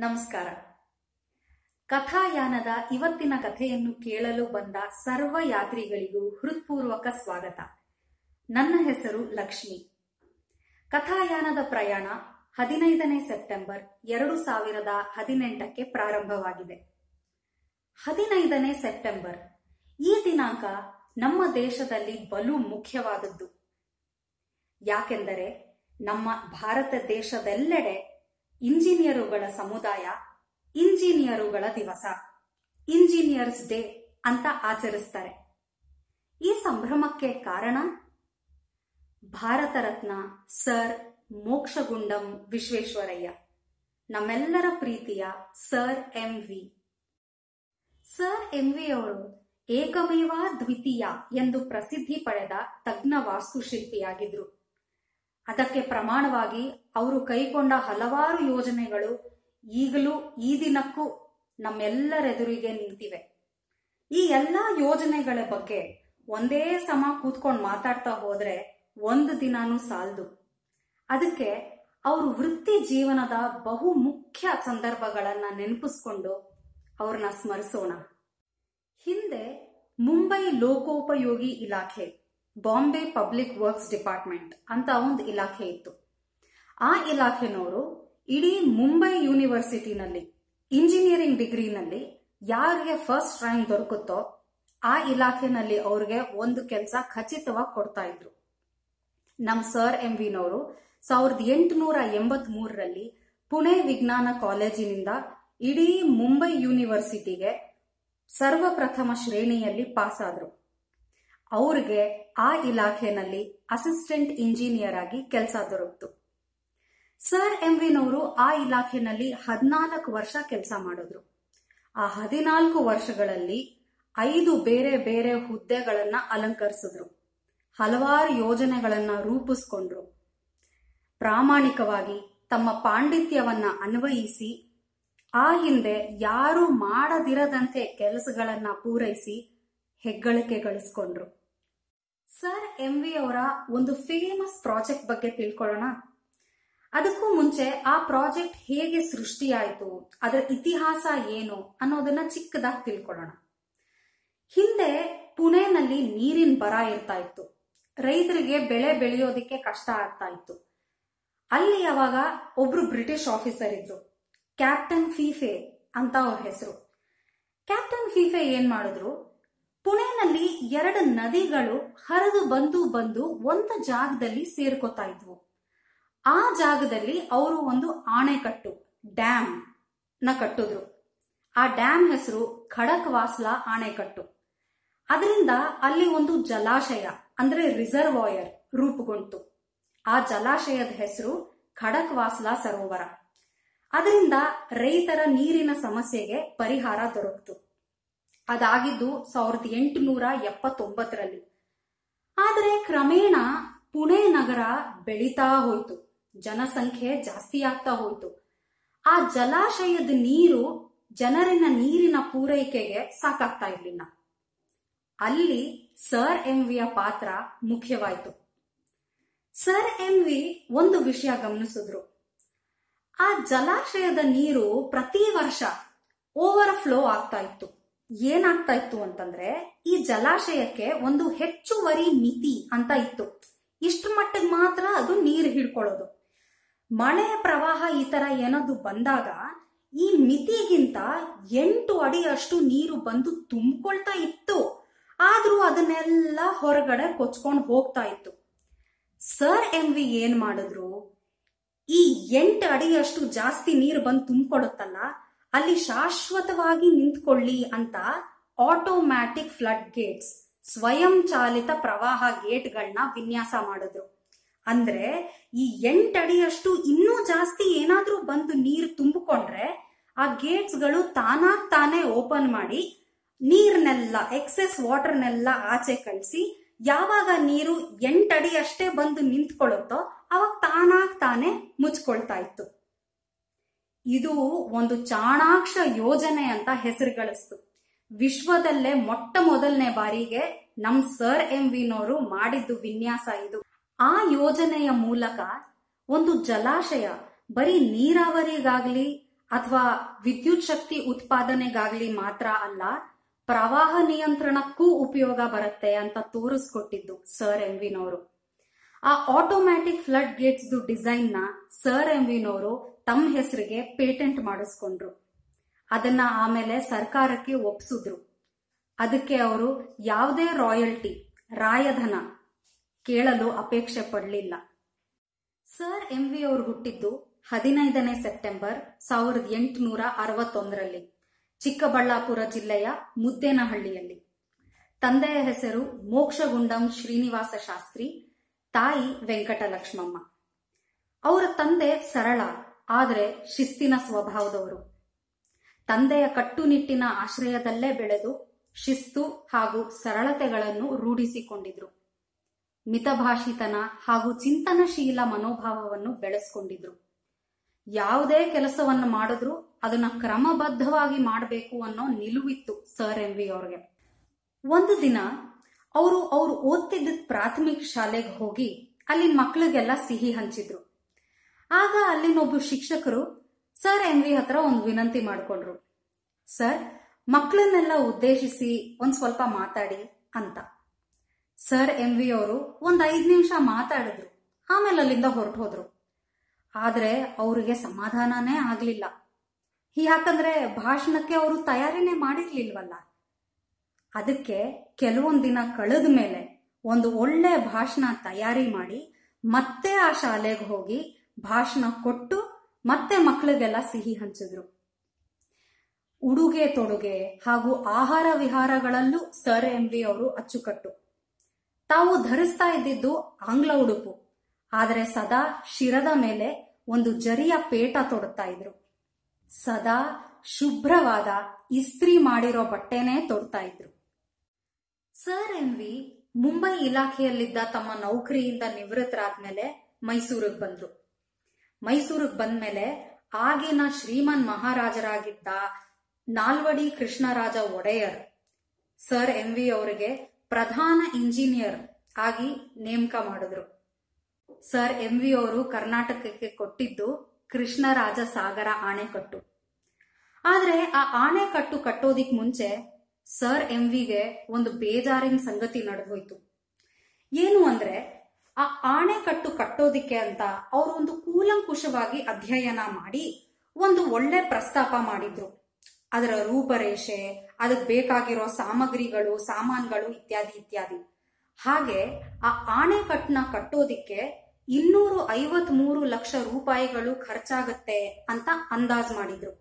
ನಮಸ್ಕಾರ ಕಥಾಯಾನದ ಇವತ್ತಿನ ಕಥೆಯನ್ನು ಕೇಳಲು ಬಂದ ಸರ್ವ ಯಾತ್ರಿಗಳಿಗೂ ಹೃತ್ಪೂರ್ವಕ ಸ್ವಾಗತ ನನ್ನ ಹೆಸರು ಲಕ್ಷ್ಮಿ ಕಥಾಯಾನದ ಪ್ರಯಾಣ ಹದಿನೈದನೇ ಸೆಪ್ಟೆಂಬರ್ ಎರಡು ಸಾವಿರದ ಹದಿನೆಂಟಕ್ಕೆ ಪ್ರಾರಂಭವಾಗಿದೆ ಹದಿನೈದನೇ ಸೆಪ್ಟೆಂಬರ್ ಈ ದಿನಾಂಕ ನಮ್ಮ ದೇಶದಲ್ಲಿ ಬಲು ಮುಖ್ಯವಾದದ್ದು ಯಾಕೆಂದರೆ ನಮ್ಮ ಭಾರತ ದೇಶದೆಲ್ಲೆಡೆ ಇಂಜಿನಿಯರುಗಳ ಸಮುದಾಯ ಇಂಜಿನಿಯರುಗಳ ದಿವಸ ಇಂಜಿನಿಯರ್ಸ್ ಡೇ ಅಂತ ಆಚರಿಸ್ತಾರೆ ಈ ಸಂಭ್ರಮಕ್ಕೆ ಕಾರಣ ಭಾರತ ರತ್ನ ಸರ್ ಮೋಕ್ಷಗುಂಡಂ ವಿಶ್ವೇಶ್ವರಯ್ಯ ನಮ್ಮೆಲ್ಲರ ಪ್ರೀತಿಯ sir M V sir M V ಅವರು ಏಕಮೇವ ದ್ವಿತೀಯ ಎಂದು ಪ್ರಸಿದ್ಧಿ ಪಡೆದ ತಜ್ಞ ವಾಸ್ತುಶಿಲ್ಪಿಯಾಗಿದ್ರು ಅದಕ್ಕೆ ಪ್ರಮಾಣವಾಗಿ ಅವರು ಕೈಗೊಂಡ ಹಲವಾರು ಯೋಜನೆಗಳು ಈಗಲೂ ಈ ದಿನಕ್ಕೂ ನಮ್ಮೆಲ್ಲರೆದುರಿಗೆ ನಿಂತಿವೆ ಈ ಎಲ್ಲಾ ಯೋಜನೆಗಳ ಬಗ್ಗೆ ಒಂದೇ ಸಮ ಕೂತ್ಕೊಂಡು ಮಾತಾಡ್ತಾ ಹೋದ್ರೆ ಒಂದು ದಿನಾನೂ ಸಾಲದು ಅದಕ್ಕೆ ಅವರು ವೃತ್ತಿ ಜೀವನದ ಬಹು ಮುಖ್ಯ ಸಂದರ್ಭಗಳನ್ನ ನೆನಪಿಸ್ಕೊಂಡು ಅವ್ರನ್ನ ಸ್ಮರಿಸೋಣ ಹಿಂದೆ ಮುಂಬೈ ಲೋಕೋಪಯೋಗಿ ಇಲಾಖೆ ಬಾಂಬೆ ಪಬ್ಲಿಕ್ ವರ್ಕ್ಸ್ ಡಿಪಾರ್ಟ್ಮೆಂಟ್ ಅಂತ ಒಂದು ಇಲಾಖೆ ಇತ್ತು ಆ ಇಲಾಖೆನವರು ಇಡೀ ಮುಂಬೈ ಯೂನಿವರ್ಸಿಟಿನಲ್ಲಿ ಇಂಜಿನಿಯರಿಂಗ್ ಡಿಗ್ರಿನಲ್ಲಿ ಯಾರಿಗೆ ಫಸ್ಟ್ ರ್ಯಾಂಕ್ ದೊರಕುತ್ತೋ ಆ ಇಲಾಖೆನಲ್ಲಿ ಅವ್ರಿಗೆ ಒಂದು ಕೆಲಸ ಖಚಿತವಾಗಿ ಕೊಡ್ತಾ ಇದ್ರು ನಮ್ ಸರ್ ಎಂ ವಿನವರು ಸಾವಿರದ ಎಂಟುನೂರ ಎಂಬತ್ ಮೂರರಲ್ಲಿ ಪುಣೆ ವಿಜ್ಞಾನ ಕಾಲೇಜಿನಿಂದ ಇಡೀ ಮುಂಬೈ ಯೂನಿವರ್ಸಿಟಿಗೆ ಸರ್ವಪ್ರಥಮ ಶ್ರೇಣಿಯಲ್ಲಿ ಪಾಸ್ ಆದ್ರು ಅವ್ರಿಗೆ ಆ ಇಲಾಖೆನಲ್ಲಿ ಅಸಿಸ್ಟೆಂಟ್ ಇಂಜಿನಿಯರ್ ಆಗಿ ಕೆಲಸ ದೊರಕಿತು ಸರ್ ಎಂ ವಿನವರು ಆ ಇಲಾಖೆನಲ್ಲಿ ಹದಿನಾಲ್ಕು ವರ್ಷ ಕೆಲಸ ಮಾಡಿದ್ರು ಆ ಹದಿನಾಲ್ಕು ವರ್ಷಗಳಲ್ಲಿ ಐದು ಬೇರೆ ಬೇರೆ ಹುದ್ದೆಗಳನ್ನ ಅಲಂಕರಿಸಿದ್ರು ಹಲವಾರು ಯೋಜನೆಗಳನ್ನ ರೂಪಿಸ್ಕೊಂಡ್ರು ಪ್ರಾಮಾಣಿಕವಾಗಿ ತಮ್ಮ ಪಾಂಡಿತ್ಯವನ್ನ ಅನ್ವಯಿಸಿ ಆ ಹಿಂದೆ ಯಾರು ಮಾಡದಿರದಂತೆ ಕೆಲಸಗಳನ್ನ ಪೂರೈಸಿ ಹೆಗ್ಗಳಿಕೆ ಗಳಿಸ್ಕೊಂಡ್ರು ಸರ್ ಎಂ ವಿ ಅವರ ಒಂದು ಫೇಮಸ್ ಪ್ರಾಜೆಕ್ಟ್ ಬಗ್ಗೆ ತಿಳ್ಕೊಳ್ಳೋಣ ಅದಕ್ಕೂ ಮುಂಚೆ ಆ ಪ್ರಾಜೆಕ್ಟ್ ಹೇಗೆ ಸೃಷ್ಟಿಯಾಯಿತು ಅದರ ಇತಿಹಾಸ ಏನು ಅನ್ನೋದನ್ನ ಚಿಕ್ಕದಾಗಿ ತಿಳ್ಕೊಳ್ಳೋಣ ಹಿಂದೆ ಪುಣೆನಲ್ಲಿ ನೀರಿನ ಬರ ಇರ್ತಾ ಇತ್ತು ರೈತರಿಗೆ ಬೆಳೆ ಬೆಳೆಯೋದಿಕ್ಕೆ ಕಷ್ಟ ಆಗ್ತಾ ಇತ್ತು ಅಲ್ಲಿ ಅವಾಗ ಒಬ್ರು ಬ್ರಿಟಿಷ್ ಆಫೀಸರ್ ಇದ್ರು ಕ್ಯಾಪ್ಟನ್ ಫೀಫೆ ಅಂತ ಅವ್ರ ಹೆಸರು ಕ್ಯಾಪ್ಟನ್ ಫೀಫೆ ಏನ್ ಮಾಡಿದ್ರು ಪುಣೆನಲ್ಲಿ ಎರಡು ನದಿಗಳು ಹರಿದು ಬಂದು ಬಂದು ಒಂದು ಜಾಗದಲ್ಲಿ ಸೇರ್ಕೋತಾ ಇದ್ವು ಆ ಜಾಗದಲ್ಲಿ ಅವರು ಒಂದು ಆಣೆಕಟ್ಟು ಡ್ಯಾಮ್ ನ ಕಟ್ಟಿದ್ರು ಆ ಡ್ಯಾಮ್ ಹೆಸರು ಖಡಕ್ ವಾಸ್ಲಾ ಆಣೆಕಟ್ಟು ಅದರಿಂದ ಅಲ್ಲಿ ಒಂದು ಜಲಾಶಯ ಅಂದ್ರೆ ರಿಸರ್ವಾಯರ್ ರೂಪುಗೊಂಡು ಆ ಜಲಾಶಯದ ಹೆಸರು ಖಡಕ್ ವಾಸ್ಲಾ ಸರೋವರ ಅದರಿಂದ ರೈತರ ನೀರಿನ ಸಮಸ್ಯೆಗೆ ಪರಿಹಾರ ದೊರಕಿತು ಅದಾಗಿದ್ದು ಸಾವಿರದ ಎಂಟುನೂರ ಎಪ್ಪತ್ತೊಂಬತ್ತರಲ್ಲಿ ಆದರೆ ಕ್ರಮೇಣ ಪುಣೆ ನಗರ ಬೆಳೀತಾ ಹೋಯ್ತು ಜನಸಂಖ್ಯೆ ಜಾಸ್ತಿ ಆಗ್ತಾ ಹೋಯ್ತು ಆ ಜಲಾಶಯದ ನೀರು ಜನರಿನ ನೀರಿನ ಪೂರೈಕೆಗೆ ಸಾಕಾಗ್ತಾ ಇರಲಿಲ್ಲ ಅಲ್ಲಿ ಸರ್ ಎಂ ವಿಯ ಪಾತ್ರ ಮುಖ್ಯವಾಯಿತು ಸರ್ ಎಂ ವಿ ಒಂದು ವಿಷಯ ಗಮನಿಸಿದ್ರು ಆ ಜಲಾಶಯದ ನೀರು ಪ್ರತಿ ವರ್ಷ ಓವರ್ ಫ್ಲೋ ಆಗ್ತಾ ಇತ್ತು ಏನಾಗ್ತಾ ಇತ್ತು ಅಂತಂದ್ರೆ ಈ ಜಲಾಶಯಕ್ಕೆ ಒಂದು ಹೆಚ್ಚುವರಿ ಮಿತಿ ಅಂತ ಇತ್ತು ಇಷ್ಟು ಮಟ್ಟಿಗೆ ಮಾತ್ರ ಅದು ನೀರು ಹಿಡ್ಕೊಳ್ಳೋದು ಮಳೆ ಪ್ರವಾಹ ಈ ತರ ಏನಾದ್ರು ಬಂದಾಗ ಈ ಮಿತಿಗಿಂತ ಎಂಟು ಅಡಿಯಷ್ಟು ನೀರು ಬಂದು ತುಂಬಿಕೊಳ್ತಾ ಇತ್ತು ಆದ್ರೂ ಅದನ್ನೆಲ್ಲ ಹೊರಗಡೆ ಕೊಚ್ಕೊಂಡು ಹೋಗ್ತಾ ಇತ್ತು ಸರ್ ಎಂ ವಿ ಏನ್ ಮಾಡಿದ್ರು ಈ ಎಂಟು ಅಡಿಯಷ್ಟು ಜಾಸ್ತಿ ನೀರು ಬಂದು ತುಂಬಿಕೊಡುತ್ತಲ್ಲ ಅಲ್ಲಿ ಶಾಶ್ವತವಾಗಿ ನಿಂತ್ಕೊಳ್ಳಿ ಅಂತ ಆಟೋಮ್ಯಾಟಿಕ್ ಫ್ಲಡ್ ಗೇಟ್ಸ್ ಸ್ವಯಂ ಚಾಲಿತ ಪ್ರವಾಹ ಗೇಟ್ಗಳನ್ನ ವಿನ್ಯಾಸ ಮಾಡಿದ್ರು ಅಂದ್ರೆ ಈ ಎಂಟಡಿಯಷ್ಟು ಇನ್ನೂ ಜಾಸ್ತಿ ಏನಾದ್ರೂ ಬಂದು ನೀರು ತುಂಬಿಕೊಂಡ್ರೆ ಆ ಗೇಟ್ಸ್ಗಳು ತಾನಾಗ್ ತಾನೇ ಓಪನ್ ಮಾಡಿ ನೀರ್ನೆಲ್ಲ ಎಕ್ಸೆಸ್ ವಾಟರ್ನೆಲ್ಲ ಆಚೆ ಕಳಿಸಿ ಯಾವಾಗ ನೀರು ಎಂಟಡಿ ಅಷ್ಟೇ ಬಂದು ನಿಂತ್ಕೊಳ್ಳುತ್ತೋ ಅವಾಗ ತಾನಾಗ್ ತಾನೇ ಮುಚ್ಕೊಳ್ತಾ ಇತ್ತು ಇದು ಒಂದು ಚಾಣಾಕ್ಷ ಯೋಜನೆ ಅಂತ ಹೆಸರು ಗಳಿಸ್ತು ವಿಶ್ವದಲ್ಲೇ ಮೊಟ್ಟ ಮೊದಲನೇ ಬಾರಿಗೆ ನಮ್ ಸರ್ ಎಂ ವಿನವರು ಮಾಡಿದ್ದು ವಿನ್ಯಾಸ ಇದು ಆ ಯೋಜನೆಯ ಮೂಲಕ ಒಂದು ಜಲಾಶಯ ಬರೀ ನೀರಾವರಿಗಾಗ್ಲಿ ಅಥವಾ ವಿದ್ಯುತ್ ಶಕ್ತಿ ಉತ್ಪಾದನೆಗಾಗ್ಲಿ ಮಾತ್ರ ಅಲ್ಲ ಪ್ರವಾಹ ನಿಯಂತ್ರಣಕ್ಕೂ ಉಪಯೋಗ ಬರುತ್ತೆ ಅಂತ ತೋರಿಸ್ಕೊಟ್ಟಿದ್ದು ಸರ್ ಎಂವಿನವರು ಆ ಆಟೋಮ್ಯಾಟಿಕ್ ಫ್ಲಡ್ ಗೇಟ್ಸ್ ಡಿಸೈನ್ ನ ಸರ್ ಎಂವಿನವರು ತಮ್ಮ ಹೆಸರಿಗೆ ಪೇಟೆಂಟ್ ಮಾಡಿಸ್ಕೊಂಡ್ರು ಅದನ್ನ ಆಮೇಲೆ ಸರ್ಕಾರಕ್ಕೆ ಒಪ್ಸಿದ್ರು ಅದಕ್ಕೆ ಅವರು ಯಾವುದೇ ರಾಯಲ್ಟಿ ರಾಯಧನ ಕೇಳಲು ಅಪೇಕ್ಷೆ ಪಡಲಿಲ್ಲ ಸರ್ ಎಂ ವಿ ಅವರು ಹುಟ್ಟಿದ್ದು ಹದಿನೈದನೇ ಸೆಪ್ಟೆಂಬರ್ ಸಾವಿರದ ಎಂಟುನೂರ ಅರವತ್ತೊಂದರಲ್ಲಿ ಚಿಕ್ಕಬಳ್ಳಾಪುರ ಜಿಲ್ಲೆಯ ಮುದ್ದೇನಹಳ್ಳಿಯಲ್ಲಿ ತಂದೆಯ ಹೆಸರು ಮೋಕ್ಷಗುಂಡಂ ಶ್ರೀನಿವಾಸ ಶಾಸ್ತ್ರಿ ತಾಯಿ ವೆಂಕಟಲಕ್ಷ್ಮಮ್ಮ ಅವರ ತಂದೆ ಸರಳ ಆದರೆ ಶಿಸ್ತಿನ ಸ್ವಭಾವದವರು ತಂದೆಯ ಕಟ್ಟುನಿಟ್ಟಿನ ಆಶ್ರಯದಲ್ಲೇ ಬೆಳೆದು ಶಿಸ್ತು ಹಾಗೂ ಸರಳತೆಗಳನ್ನು ರೂಢಿಸಿಕೊಂಡಿದ್ರು ಮಿತಭಾಷಿತನ ಹಾಗೂ ಚಿಂತನಶೀಲ ಮನೋಭಾವವನ್ನು ಬೆಳೆಸ್ಕೊಂಡಿದ್ರು ಯಾವುದೇ ಕೆಲಸವನ್ನು ಮಾಡಿದ್ರು ಅದನ್ನ ಕ್ರಮಬದ್ಧವಾಗಿ ಮಾಡಬೇಕು ಅನ್ನೋ ನಿಲುವಿತ್ತು ಸರ್ ಎಂ ವಿ ಅವ್ರಿಗೆ ಒಂದು ದಿನ ಅವರು ಅವ್ರು ಓದ್ತಿದ್ದ ಪ್ರಾಥಮಿಕ ಶಾಲೆಗೆ ಹೋಗಿ ಅಲ್ಲಿನ ಮಕ್ಕಳಿಗೆಲ್ಲ ಸಿಹಿ ಹಂಚಿದ್ರು ಆಗ ಅಲ್ಲಿನೊಬ್ಬ ಶಿಕ್ಷಕರು ಸರ್ ಎಂ ವಿ ಹತ್ರ ಒಂದು ವಿನಂತಿ ಮಾಡಿಕೊಂಡ್ರು ಸರ್ ಮಕ್ಕಳನ್ನೆಲ್ಲ ಉದ್ದೇಶಿಸಿ ಒಂದ್ ಸ್ವಲ್ಪ ಮಾತಾಡಿ ಅಂತ ಸರ್ ಎಂ ವಿ ಅವರು ಒಂದ್ ಐದ್ ನಿಮಿಷ ಮಾತಾಡಿದ್ರು ಆಮೇಲೆ ಅಲ್ಲಿಂದ ಹೊರಟು ಹೋದ್ರು ಆದ್ರೆ ಅವರಿಗೆ ಸಮಾಧಾನನೇ ಆಗ್ಲಿಲ್ಲ ಯಾಕಂದ್ರೆ ಭಾಷಣಕ್ಕೆ ಅವರು ತಯಾರಿನೇ ಮಾಡಿರ್ಲಿಲ್ವಲ್ಲ ಅದಕ್ಕೆ ಕೆಲವೊಂದ್ ದಿನ ಕಳೆದ ಮೇಲೆ ಒಂದು ಒಳ್ಳೆ ಭಾಷಣ ತಯಾರಿ ಮಾಡಿ ಮತ್ತೆ ಆ ಶಾಲೆಗೆ ಹೋಗಿ ಭಾಷಣ ಕೊಟ್ಟು ಮತ್ತೆ ಮಕ್ಕಳಿಗೆಲ್ಲ ಸಿಹಿ ಹಂಚಿದ್ರು ಉಡುಗೆ ತೊಡುಗೆ ಹಾಗೂ ಆಹಾರ ವಿಹಾರಗಳಲ್ಲೂ ಸರ್ ಎಂ ವಿ ಅವರು ಅಚ್ಚುಕಟ್ಟು ತಾವು ಧರಿಸ್ತಾ ಇದ್ದಿದ್ದು ಆಂಗ್ಲ ಉಡುಪು ಆದರೆ ಸದಾ ಶಿರದ ಮೇಲೆ ಒಂದು ಜರಿಯ ಪೇಟ ತೊಡುತ್ತಾ ಇದ್ರು ಸದಾ ಶುಭ್ರವಾದ ಇಸ್ತ್ರಿ ಮಾಡಿರೋ ಬಟ್ಟೆನೇ ತೊಡ್ತಾ ಇದ್ರು ಸರ್ ಎಂ ವಿ ಮುಂಬೈ ಇಲಾಖೆಯಲ್ಲಿದ್ದ ತಮ್ಮ ನೌಕರಿಯಿಂದ ನಿವೃತ್ತರಾದ್ಮೇಲೆ ಮೈಸೂರಿಗೆ ಬಂದ್ರು ಮೈಸೂರಿಗೆ ಬಂದ್ಮೇಲೆ ಆಗಿನ ಶ್ರೀಮನ್ ಮಹಾರಾಜರಾಗಿದ್ದ Nalvadi Krishnaraja Wadiyar sir M V ಅವರಿಗೆ ಪ್ರಧಾನ ಇಂಜಿನಿಯರ್ ಆಗಿ ನೇಮಕ ಮಾಡಿದ್ರು ಸರ್ ಎಂ ವಿ ಅವರು ಕರ್ನಾಟಕಕ್ಕೆ ಕೊಟ್ಟಿದ್ದು ಕೃಷ್ಣರಾಜ ಸಾಗರ ಆಣೆಕಟ್ಟು ಆದ್ರೆ ಆ ಆಣೆಕಟ್ಟು ಕಟ್ಟೋದಿಕ್ ಮುಂಚೆ ಸರ್ ಎಂ ವಿಗೆ ಒಂದು ಬೇಜಾರಿನ ಸಂಗತಿ ನಡೆದೋಯ್ತು ಏನು ಅಂದ್ರೆ ಆ ಆಣೆಕಟ್ಟು ಕಟ್ಟೋದಿಕ್ಕೆ ಅಂತ ಅವರು ಒಂದು ಕೂಲಂಕುಷವಾಗಿ ಅಧ್ಯಯನ ಮಾಡಿ ಒಂದು ಒಳ್ಳೆ ಪ್ರಸ್ತಾಪ ಮಾಡಿದ್ರು ಅದರ ರೂಪರೇಷೆ ಅದಕ್ಕೆ ಬೇಕಾಗಿರೋ ಸಾಮಗ್ರಿಗಳು ಸಾಮಾನುಗಳು ಇತ್ಯಾದಿ ಇತ್ಯಾದಿ ಹಾಗೆ ಆ ಆಣೆಕಟ್ಟನ್ನ ಕಟ್ಟೋದಿಕ್ಕೆ ಇನ್ನೂರು ಐವತ್ ಮೂರು ಲಕ್ಷ ರೂಪಾಯಿಗಳು ಖರ್ಚಾಗತ್ತೆ ಅಂತ ಅಂದಾಜ್ ಮಾಡಿದ್ರು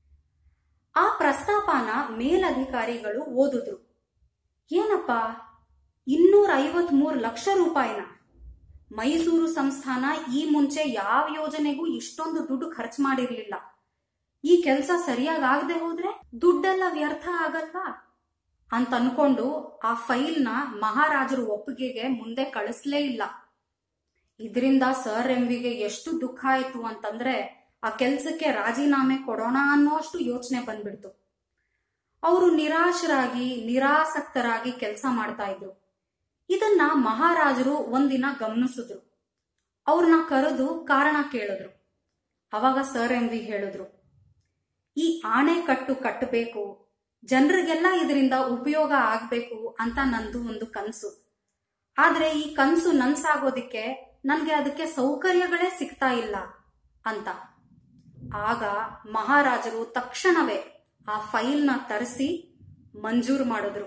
ಆ ಪ್ರಸ್ತಾಪನ ಮೇಲಧಿಕಾರಿಗಳು ಓದಿದ್ರು ಏನಪ್ಪ ಇನ್ನೂರ ಐವತ್ ಮೂರು ಲಕ್ಷ ರೂಪಾಯಿನ ಮೈಸೂರು ಸಂಸ್ಥಾನ ಈ ಮುಂಚೆ ಯಾವ ಯೋಜನೆಗೂ ಇಷ್ಟೊಂದು ದುಡ್ಡು ಖರ್ಚು ಮಾಡಿರ್ಲಿಲ್ಲ ಈ ಕೆಲಸ ಸರಿಯಾಗಿ ಆಗದೆ ಹೋದ್ರೆ ದುಡ್ಡೆಲ್ಲ ವ್ಯರ್ಥ ಆಗಲ್ವಾ ಅಂತ ಅನ್ಕೊಂಡು ಆ ಫೈಲ್ನ ಮಹಾರಾಜರು ಒಪ್ಪಿಗೆಗೆ ಮುಂದೆ ಕಳಿಸ್ಲೇ ಇಲ್ಲ ಇದರಿಂದ ಸರ್ ಎಂವಿಗೆ ಎಷ್ಟು ದುಃಖ ಆಯ್ತು ಅಂತಂದ್ರೆ ಆ ಕೆಲ್ಸಕ್ಕೆ ರಾಜೀನಾಮೆ ಕೊಡೋಣ ಅನ್ನೋಷ್ಟು ಯೋಚನೆ ಬಂದ್ಬಿಡ್ತು ಅವರು ನಿರಾಶರಾಗಿ ನಿರಾಸಕ್ತರಾಗಿ ಕೆಲಸ ಮಾಡ್ತಾ ಇದ್ರು ಇದನ್ನ ಮಹಾರಾಜರು ಒಂದಿನ ಗಮನಿಸಿದ್ರು ಅವ್ರನ್ನ ಕರೆದು ಕಾರಣ ಕೇಳಿದ್ರು ಅವಾಗ ಸರ್ ಎಂ ವಿ ಹೇಳಿದ್ರು ಈ ಆಣೆಕಟ್ಟು ಕಟ್ಟಬೇಕು ಜನರಿಗೆಲ್ಲ ಇದರಿಂದ ಉಪಯೋಗ ಆಗ್ಬೇಕು ಅಂತ ನಂದು ಒಂದು ಕನ್ಸು ಆದ್ರೆ ಈ ಕನ್ಸು ನನ್ಸಾಗೋದಿಕ್ಕೆ ನನ್ಗೆ ಅದಕ್ಕೆ ಸೌಕರ್ಯಗಳೇ ಸಿಗ್ತಾ ಇಲ್ಲ ಅಂತ ಆಗ ಮಹಾರಾಜರು ತಕ್ಷಣವೇ ಆ ಫೈಲ್ನ ತರಿಸಿ ಮಂಜೂರು ಮಾಡಿದ್ರು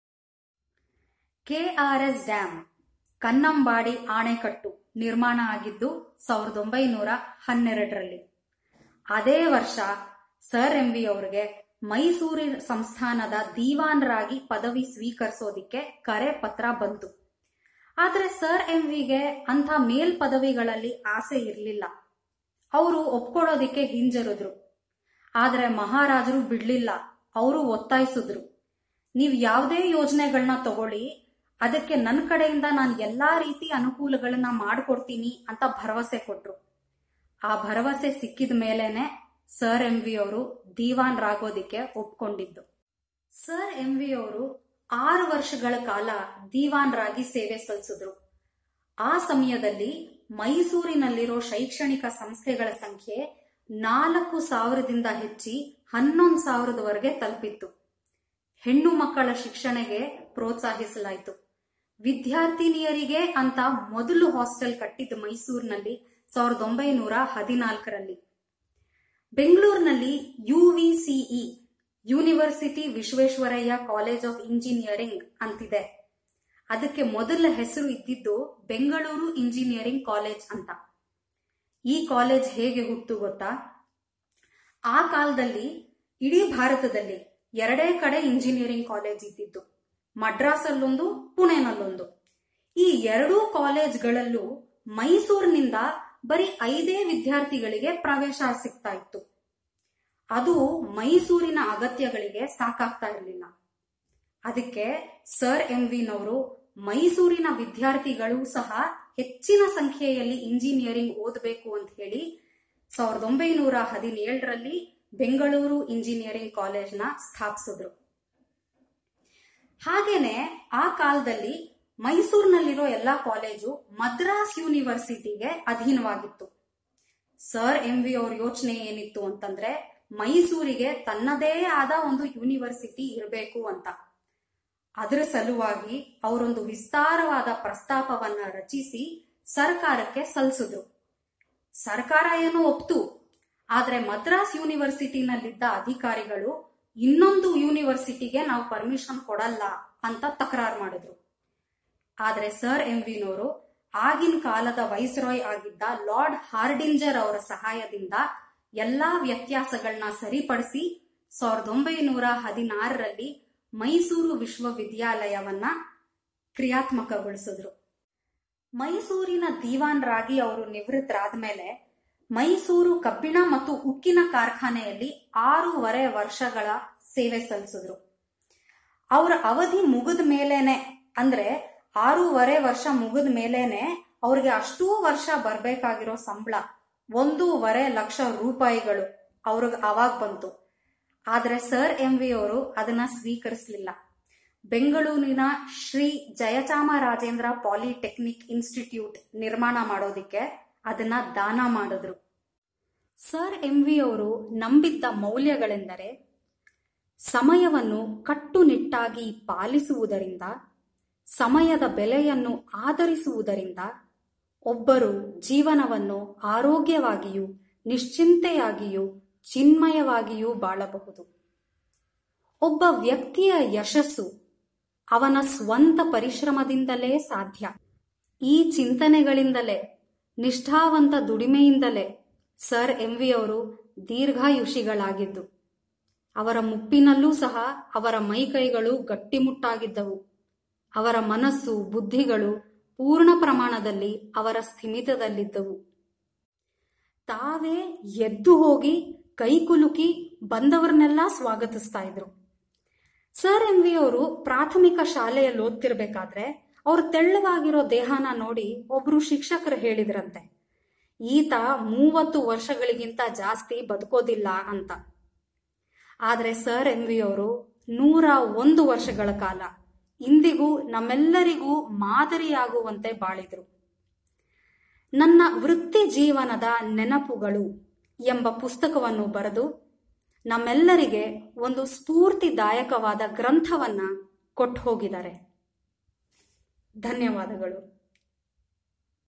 ಕೆಆರ್ಎಸ್ ಡ್ಯಾಮ್ ಕನ್ನಂಬಾಡಿ ಆಣೆಕಟ್ಟು ನಿರ್ಮಾಣ ಆಗಿದ್ದು ಸಾವಿರದ ಒಂಬೈನೂರ ಹನ್ನೆರಡರಲ್ಲಿ ಅದೇ ವರ್ಷ ಸರ್ ಎಂ ವಿ ಅವರಿಗೆ ಮೈಸೂರು ಸಂಸ್ಥಾನದ ದಿವಾನ್ರಾಗಿ ಪದವಿ ಸ್ವೀಕರಿಸೋದಿಕ್ಕೆ ಕರೆ ಪತ್ರ ಬಂತು ಆದ್ರೆ ಸರ್ ಎಂ ವಿಗೆ ಅಂಥ ಮೇಲ್ ಪದವಿಗಳಲ್ಲಿ ಆಸೆ ಇರಲಿಲ್ಲ ಅವರು ಒಪ್ಕೊಳ್ಳೋದಿಕ್ಕೆ ಹಿಂಜರಿದ್ರು ಆದ್ರೆ ಮಹಾರಾಜರು ಬಿಡ್ಲಿಲ್ಲ ಅವರು ಒತ್ತಾಯಿಸಿದ್ರು ನೀವ್ ಯಾವುದೇ ಯೋಜನೆಗಳನ್ನ ತಗೊಳ್ಳಿ ಅದಕ್ಕೆ ನನ್ನ ಕಡೆಯಿಂದ ನಾನು ಎಲ್ಲಾ ರೀತಿ ಅನುಕೂಲಗಳನ್ನ ಮಾಡಿಕೊಡ್ತೀನಿ ಅಂತ ಭರವಸೆ ಕೊಟ್ರು ಆ ಭರವಸೆ ಸಿಕ್ಕಿದ ಮೇಲೇನೆ ಸರ್ ಎಂ ವಿ ಅವರು ದಿವಾನ್ ರಾಗೋದಿಕ್ಕೆ ಒಪ್ಕೊಂಡಿದ್ದು ಸರ್ ಎಂ ವಿ ಅವರು ಆರು ವರ್ಷಗಳ ಕಾಲ ದಿವಾನ್ರಾಗಿ ಸೇವೆ ಸಲ್ಲಿಸಿದ್ರು ಆ ಸಮಯದಲ್ಲಿ ಮೈಸೂರಿನಲ್ಲಿರೋ ಶೈಕ್ಷಣಿಕ ಸಂಸ್ಥೆಗಳ ಸಂಖ್ಯೆ ನಾಲ್ಕು ಸಾವಿರದಿಂದ ಹೆಚ್ಚಿ ಹನ್ನೊಂದು ಸಾವಿರದವರೆಗೆ ತಲುಪಿತ್ತು ಹೆಣ್ಣು ಮಕ್ಕಳ ಶಿಕ್ಷಣಕ್ಕೆ ಪ್ರೋತ್ಸಾಹಿಸಲಾಯಿತು ವಿದ್ಯಾರ್ಥಿನಿಯರಿಗೆ ಅಂತ ಮೊದಲು ಹಾಸ್ಟೆಲ್ ಕಟ್ಟಿದ್ದು ಮೈಸೂರಿನಲ್ಲಿ ಸಾವಿರದ ಒಂಬೈನೂರ ಹದಿನಾಲ್ಕರಲ್ಲಿ ಬೆಂಗಳೂರಿನಲ್ಲಿ UVCE university Visvesvaraya college of engineering ಅಂತಿದೆ ಅದಕ್ಕೆ ಮೊದಲ ಹೆಸರು ಇದ್ದಿದ್ದು ಬೆಂಗಳೂರು ಇಂಜಿನಿಯರಿಂಗ್ ಕಾಲೇಜ್ ಅಂತ ಈ ಕಾಲೇಜ್ ಹೇಗೆ ಹುಟ್ಟು ಗೊತ್ತಾ ಆ ಕಾಲದಲ್ಲಿ ಇಡೀ ಭಾರತದಲ್ಲಿ ಎರಡೇ ಕಡೆ ಇಂಜಿನಿಯರಿಂಗ್ ಕಾಲೇಜ್ ಇದ್ದಿದ್ದು ಮಡ್ರಾಸಲ್ಲೊಂದು ಪುಣೆನಲ್ಲೊಂದು ಈ ಎರಡೂ ಕಾಲೇಜ್ಗಳಲ್ಲೂ ಮೈಸೂರಿನಿಂದ ಬರೀ ಐದೇ ವಿದ್ಯಾರ್ಥಿಗಳಿಗೆ ಪ್ರವೇಶ ಸಿಗ್ತಾ ಇತ್ತು ಅದು ಮೈಸೂರಿನ ಅಗತ್ಯಗಳಿಗೆ ಸಾಕಾಗ್ತಾ ಇರಲಿಲ್ಲ ಅದಕ್ಕೆ ಸರ್ ಎಂ ವಿನವರು ಮೈಸೂರಿನ ವಿದ್ಯಾರ್ಥಿಗಳು ಸಹ ಹೆಚ್ಚಿನ ಸಂಖ್ಯೆಯಲ್ಲಿ ಇಂಜಿನಿಯರಿಂಗ್ ಓದಬೇಕು ಅಂತ ಹೇಳಿ ಸಾವಿರದ ಒಂಬೈನೂರ ಹದಿನೇಳರಲ್ಲಿ ಬೆಂಗಳೂರು ಇಂಜಿನಿಯರಿಂಗ್ ಕಾಲೇಜ್ನ ಸ್ಥಾಪಿಸಿದ್ರು ಹಾಗೇನೆ ಆ ಕಾಲದಲ್ಲಿ ಮೈಸೂರಿನಲ್ಲಿರೋ ಎಲ್ಲಾ ಕಾಲೇಜು ಮದ್ರಾಸ್ ಯೂನಿವರ್ಸಿಟಿಗೆ ಅಧೀನವಾಗಿತ್ತು ಸರ್ ಎಂ ವಿ ಅವ್ರ ಯೋಚನೆ ಏನಿತ್ತು ಅಂತಂದ್ರೆ ಮೈಸೂರಿಗೆ ತನ್ನದೇ ಆದ ಒಂದು ಯೂನಿವರ್ಸಿಟಿ ಇರಬೇಕು ಅಂತ ಅದರ ಸಲುವಾಗಿ ಅವರೊಂದು ವಿಸ್ತಾರವಾದ ಪ್ರಸ್ತಾಪವನ್ನ ರಚಿಸಿ ಸರ್ಕಾರಕ್ಕೆ ಸಲ್ಲಿಸಿದ್ರು ಸರ್ಕಾರ ಏನೋ ಒಪ್ತು ಆದ್ರೆ ಮದ್ರಾಸ್ ಯೂನಿವರ್ಸಿಟಿನಲ್ಲಿದ್ದ ಅಧಿಕಾರಿಗಳು ಇನ್ನೊಂದು ಯೂನಿವರ್ಸಿಟಿಗೆ ನಾವು ಪರ್ಮಿಷನ್ ಕೊಡಲ್ಲ ಅಂತ ತಕರಾರು ಮಾಡಿದ್ರು ಆದ್ರೆ ಸರ್ ಎಂ ವಿನವರು ಆಗಿನ ಕಾಲದ ವೈಸ್ರಾಯ್ ಆಗಿದ್ದ ಲಾರ್ಡ್ ಹಾರ್ಡಿಂಜರ್ ಅವರ ಸಹಾಯದಿಂದ ಎಲ್ಲಾ ವ್ಯತ್ಯಾಸಗಳನ್ನ ಸರಿಪಡಿಸಿ ಸಾವಿರದ ಒಂಬೈನೂರ ಹದಿನಾರರಲ್ಲಿ ಮೈಸೂರು ವಿಶ್ವವಿದ್ಯಾಲಯವನ್ನ ಕ್ರಿಯಾತ್ಮಕಗೊಳಿಸಿದ್ರು ಮೈಸೂರಿನ ದಿವಾನ್ರಾಗಿ ಅವರು ನಿವೃತ್ತರಾದ್ಮೇಲೆ ಮೈಸೂರು ಕಬ್ಬಿಣ ಮತ್ತು ಉಕ್ಕಿನ ಕಾರ್ಖಾನೆಯಲ್ಲಿ ಆರೂವರೆ ವರ್ಷಗಳ ಸೇವೆ ಸಲ್ಲಿಸಿದ್ರು ಅವರ ಅವಧಿ ಮುಗಿದ ಮೇಲೇನೆ ಅಂದ್ರೆ ಆರೂವರೆ ವರ್ಷ ಮುಗಿದ ಮೇಲೇನೆ ಅವ್ರಿಗೆ ಅಷ್ಟೂ ವರ್ಷ ಬರ್ಬೇಕಾಗಿರೋ ಸಂಬಳ ಒಂದೂವರೆ ಲಕ್ಷ ರೂಪಾಯಿಗಳು ಅವ್ರಿಗೆ ಅವಾಗ ಬಂತು ಆದ್ರೆ ಸರ್ ಎಂ ವಿ ಅವರು ಅದನ್ನ ಸ್ವೀಕರಿಸಲಿಲ್ಲ ಬೆಂಗಳೂರಿನ ಶ್ರೀ ಜಯಚಾಮರಾಜೇಂದ್ರ ಪಾಲಿಟೆಕ್ನಿಕ್ ಇನ್ಸ್ಟಿಟ್ಯೂಟ್ ನಿರ್ಮಾಣ ಮಾಡೋದಿಕ್ಕೆ ಅದನ್ನ ದಾನ ಮಾಡಿದ್ರು ಸರ್ ಎಂ ವಿ ಅವರು ನಂಬಿದ್ದ ಮೌಲ್ಯಗಳೆಂದರೆ ಸಮಯವನ್ನು ಕಟ್ಟುನಿಟ್ಟಾಗಿ ಪಾಲಿಸುವುದರಿಂದ ಸಮಯದ ಬೆಲೆಯನ್ನು ಆಧರಿಸುವುದರಿಂದ ಒಬ್ಬರು ಜೀವನವನ್ನು ಆರೋಗ್ಯವಾಗಿಯೂ ನಿಶ್ಚಿಂತೆಯಾಗಿಯೂ ಚಿನ್ಮಯವಾಗಿಯೂ ಬಾಳಬಹುದು ಒಬ್ಬ ವ್ಯಕ್ತಿಯ ಯಶಸ್ಸು ಅವನ ಸ್ವಂತ ಪರಿಶ್ರಮದಿಂದಲೇ ಸಾಧ್ಯ ಈ ಚಿಂತನೆಗಳಿಂದಲೇ ನಿಷ್ಠಾವಂತ ದುಡಿಮೆಯಿಂದಲೇ ಸರ್ ಎಂ ವಿ ಅವರು ದೀರ್ಘಾಯುಷಿಗಳಾಗಿದ್ದು ಅವರ ಮುಪ್ಪಿನಲ್ಲೂ ಸಹ ಅವರ ಮೈಕೈಗಳು ಗಟ್ಟಿಮುಟ್ಟಾಗಿದ್ದವು ಅವರ ಮನಸ್ಸು ಬುದ್ಧಿಗಳು ಪೂರ್ಣ ಪ್ರಮಾಣದಲ್ಲಿ ಅವರ ಸ್ಥಿಮಿತದಲ್ಲಿದ್ದವು ತಾವೇ ಎದ್ದು ಹೋಗಿ ಕೈಕುಲುಕಿ ಬಂದವರನ್ನೆಲ್ಲ ಸ್ವಾಗತಿಸ್ತಾ ಇದ್ರು ಸರ್ ಎಂ ವಿ ಅವರು ಪ್ರಾಥಮಿಕ ಶಾಲೆಯಲ್ಲಿ ಓದ್ತಿರ್ಬೇಕಾದ್ರೆ ಅವ್ರ ತೆಳ್ಳವಾಗಿರೋ ದೇಹನ ನೋಡಿ ಒಬ್ರು ಶಿಕ್ಷಕರು ಹೇಳಿದ್ರಂತೆ ಈತ ಮೂವತ್ತು ವರ್ಷಗಳಿಗಿಂತ ಜಾಸ್ತಿ ಬದುಕೋದಿಲ್ಲ ಅಂತ ಆದ್ರೆ ಸರ್ ಎಂ ವಿ ಅವರು ನೂರ ಒಂದು ವರ್ಷಗಳ ಕಾಲ ಇಂದಿಗೂ ನಮ್ಮೆಲ್ಲರಿಗೂ ಮಾದರಿಯಾಗುವಂತೆ ಬಾಳಿದ್ರು ನನ್ನ ವೃತ್ತಿ ಜೀವನದ ನೆನಪುಗಳು ಎಂಬ ಪುಸ್ತಕವನ್ನು ಬರೆದು ನಮ್ಮೆಲ್ಲರಿಗೆ ಒಂದು ಸ್ಫೂರ್ತಿದಾಯಕವಾದ ಗ್ರಂಥವನ್ನ ಕೊಟ್ಟು ಹೋಗಿದ್ದಾರೆ ಧನ್ಯವಾದಗಳು